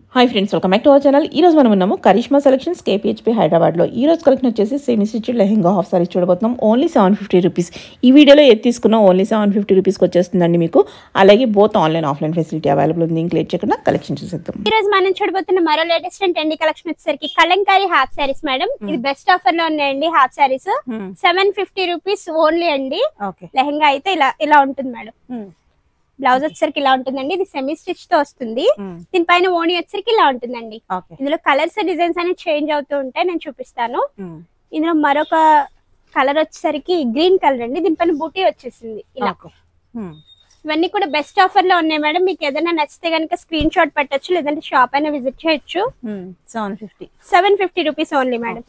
Hi friends welcome back to our channel ఈ రోజు మనం ఉన్నాము కరిష్మా సెలక్షన్స్ కేపీహెచ్పీ హైదరాబాద్లో ఈ రోజు కలెక్షన్ వచ్చేసి semi stitch lehenga half saris చూడబోతున్నాం ఓన్లీ సెవెన్ ఫిఫ్టీ రూపీస్ ఈ వీడియోలో ఏది తీసుకున్నా ఓన్లీ సెవెన్ ఫిఫ్టీ రూపీస్కి వచ్చేస్తుందండి మీకు అలాగే both online offline facility available ఉంది ఇంక లేట్ చేయకుండా కలెక్షన్ చూసేద్దాం ఈ రోజు మనం చూడబోతున్న మరో లేటెస్ట్ అండ్ ట్రెండీ కలెక్షన్ వచ్చేసరికి కలంకారీ హాఫ్ సారీస్ మేడం ఇది బెస్ట్ ఆఫర్ లో ఉన్నాయండి half saris seven fifty rupees only అండి ఓకే లెహంగా అయితే ఇలా ఇలా ఉంటుంది మేడం బ్లౌజ్ వచ్చేసరికి ఇలా ఉంటుందండి ఇది సెమీ స్టిచ్ తో వస్తుంది దీనిపైన ఓణి వచ్చేసరికి ఇలా ఉంటుందండి ఓకే ఇందులో కలర్స్ డిజైన్స్ అనేవి చేంజ్ అవుతూ ఉంటాయి నేను చూపిస్తాను ఇందులో మరొక కలర్ వచ్చేసరికి గ్రీన్ కలర్ అండి దీనిపైన బూటీ వచ్చేసింది ఇలా ఇవన్నీ కూడా బెస్ట్ ఆఫర్ లో ఉన్నాయి మేడం మీకు ఏదైనా నచ్చితే కనుక స్క్రీన్ షాట్ పెట్టొచ్చు లేదంటే షాప్ అయినా విజిట్ చేయొచ్చు seven fifty seven fifty rupees only madam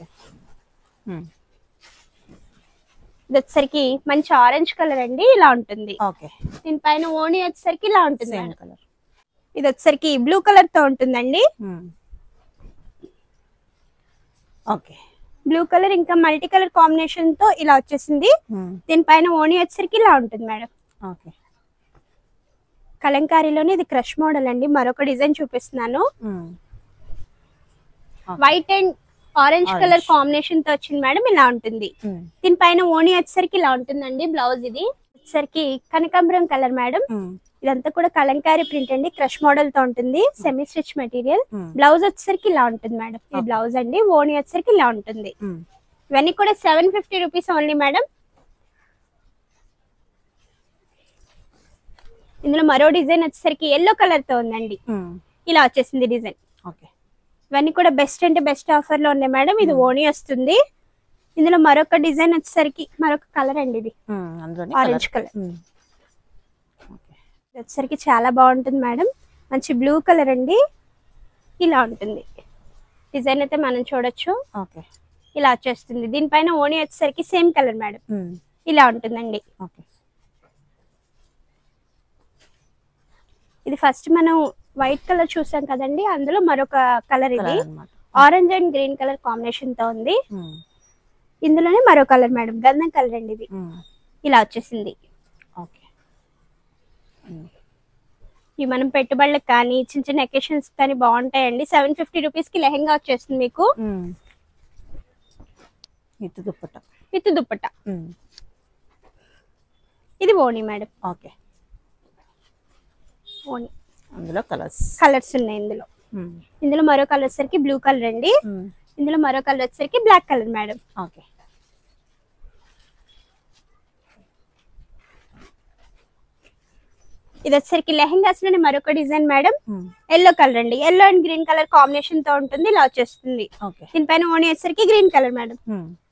ఇది వచ్చేసరికి మంచి ఆరెంజ్ కలర్ అండి ఇలా ఉంటుంది ఓకే దీనిపైన ఓణి వచ్చేసరికి ఇలా ఉంటుంది సేమ్ మేడం. కలర్ ఇది వచ్చేసరికి బ్లూ కలర్ తో ఉంటుందండి ఓకే బ్లూ కలర్ ఇంకా మల్టీ కలర్ కాంబినేషన్ తో ఇలా వచ్చేసింది దీనిపైన ఓణి వచ్చేసరికి ఇలా ఉంటుంది మేడం ఓకే కలంకారీలోనే ఇది క్రష్ మోడల్ అండి మరొక డిజైన్ చూపిస్తున్నాను white and orange Orange. Colour combination తో వచ్చింది మేడం ఇలా ఉంటుంది దీనిపైన ఓణి వచ్చేసరికి ఇలా ఉంటుందండి బ్లౌజ్ ఇది వచ్చేసరికి కనకాంబరం కలర్ మేడం ఇదంతా కూడా కలంకారీ ప్రింట్ అండి క్రష్ మోడల్ తో ఉంటుంది సెమీ స్టిచ్ మెటీరియల్ బ్లౌజ్ వచ్చేసరికి ఇలా ఉంటుంది మేడం ఇది Okay. బ్లౌజ్ అండి ఓణి వచ్చేసరికి ఇలా ఉంటుంది ఇవన్నీ కూడా seven fifty rupees only madam ఇందులో మరో డిజైన్ వచ్చేసరికి ఎల్లో కలర్ తో ఉందండి ఇలా వచ్చేసింది డిజైన్ ఓకే ఇవన్నీ కూడా బెస్ట్ అంటే బెస్ట్ ఆఫర్ లో ఉన్నాయి మేడం ఇది ఓణి వస్తుంది ఇందులో మరొక డిజైన్ వచ్చేసరికి మరొక కలర్ అండి ఇది అందులోనే ఆరెంజ్ కలర్ ఓకే ఇది వచ్చేసరికి చాలా బాగుంటుంది మేడం మంచి బ్లూ కలర్ అండి ఇలా ఉంటుంది డిజైన్ అయితే మనం చూడొచ్చు ఓకే ఇలా వచ్చేస్తుంది దీనిపైన ఓణి వచ్చేసరికి సేమ్ కలర్ మేడం ఇలా ఉంటుందండి ఓకే ఇది ఫస్ట్ మనం వైట్ కలర్ చూసాం కదండి అందులో మరొక కలర్ ఇది కలర్ అనమాట orange and green colour combination తో ఉంది ఇందులోనే మరో కలర్ మేడం గంధం కలర్ అండి ఇది ఇలా వచ్చేసింది ఓకే ఇవి మనం పెట్టుబడులకు కానీ చిన్న చిన్న ఎకేషన్స్ కానీ బాగుంటాయండి సెవెన్ ఫిఫ్టీ రూపీస్ కి లెహంగా వచ్చేస్తుంది మీకు ఇత్తు దుప్పట విత్ దుప్పట ఇది ఓణి మేడం ఓకే ఓణి అందులో కలర్స్ కలర్స్ ఉన్నాయి ఇందులో ఇందులో మరో కలర్ వచ్చేసరికి బ్లూ కలర్ అండి ఇందులో మరో కలర్ వచ్చేసరికి బ్లాక్ కలర్ మేడం ఓకే ఇది వచ్చేసరికి లెహంగాస్ లోనే మరొక డిజైన్ మేడం ఎల్లో కలర్ అండి yellow and green colour combination తో ఉంటుంది ఇలా వచ్చేస్తుంది ఓకే దీనిపైన ఓణి వచ్చేసరికి గ్రీన్ కలర్ మేడం